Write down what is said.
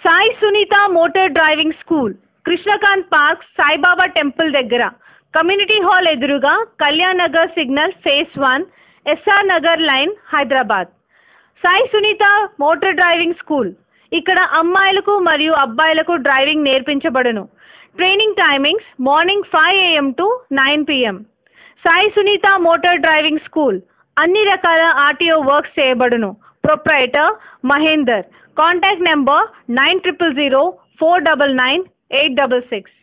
Sai Sunitha motor driving school Krishnakanth park Saibaba temple దగ్గర community hall ఎదురుగా Kalyan Nagar signal phase one SR Nagar line Hyderabad Sai Sunitha motor driving school ఇక్కడ అమ్మాయిలకు మరియు అబ్బాయిలకు డ్రైవింగ్ నేర్పించబడును training timings morning five AM to nine PM Sai Sunitha motor driving school అన్ని రకాల ఆర్టీఓ వర్క్స్ చేయబడును proprietor Mahender contact number nine triple zero four double nine eight double six